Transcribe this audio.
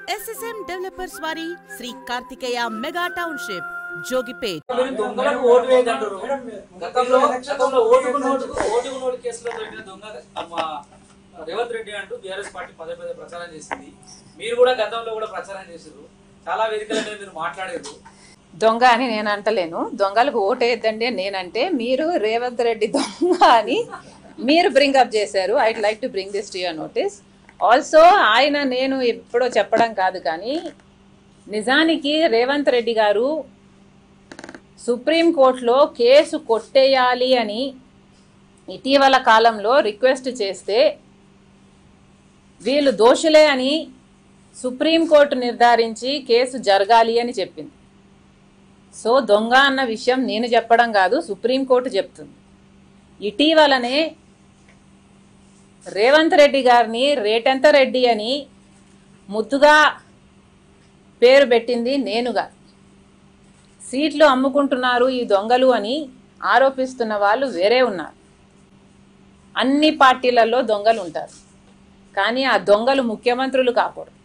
SSM developers వారి Shri Karthikeya mega township Jogipet మీరు దొంగలకు ఓటు వేయదంటారు గతంలో గతంలో ఓటుకు నోటుకు ఓటుకు నోటు కేసులో దొరికిన దొంగ మా రేవంత్ రెడ్డి అంటూ బీఆర్ఎస్ పార్టీ పదే పదే ప్రచారం చేసింది మీరు కూడా గతంలో కూడా ప్రచారం చేసారు చాలా వేదికల మీద మీరు మాట్లాడారు దొంగ అని నేను అంటలేను దొంగలకు ఓటేద్దండి అని నేనంటే మీరు రేవంత్ రెడ్డి దొంగ అని మీరు బ్రింగ్ అప్ చేశారు I like to bring this to your notice also ఆయన నేను ఎప్పుడో చెప్పడం కాదు కానీ నిజానికి రేవంత్ రెడ్డి గారు సుప్రీంకోర్టులో కేసు కొట్టేయాలి అని ఇటీవల కాలంలో రిక్వెస్ట్ చేస్తే వీళ్ళు దోషులే అని సుప్రీంకోర్టు నిర్ధారించి కేసు జరగాలి అని చెప్పింది సో దొంగ అన్న విషయం నేను చెప్పడం కాదు సుప్రీంకోర్టు చెప్తుంది ఇటీవలనే రేవంత్ రెడ్డి గారిని రేటెంత రెడ్డి అని ముద్దుగా పేరు పెట్టింది నేనుగా సీట్లు అమ్ముకుంటున్నారు ఈ దొంగలు అని ఆరోపిస్తున్న వాళ్ళు వేరే ఉన్నారు అన్ని పార్టీలలో దొంగలు ఉంటారు కానీ ఆ దొంగలు ముఖ్యమంత్రులు కాకూడదు